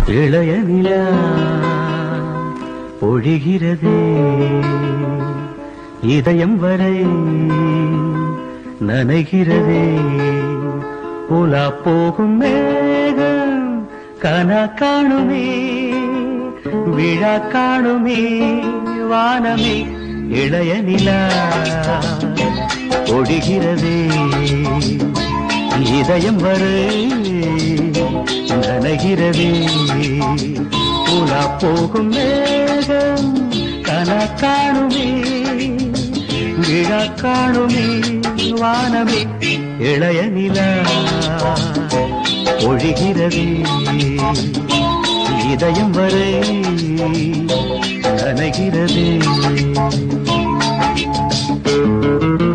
இளைய நிலா பொழிகிறதே இதயம் வரை நனைகிறதே உலா போகும் மேகம் கனா காணுமே விழா காணுமே வானமே இளைய நிலா பொழிகிறதே இதயம் வரை நனைகிறதே உலா போகும் மேகம் கனா காணுமே விழா காணுமே வானமே இளைய நிலா ஒழிகிறதே இதயம் வரை நனைகிறதே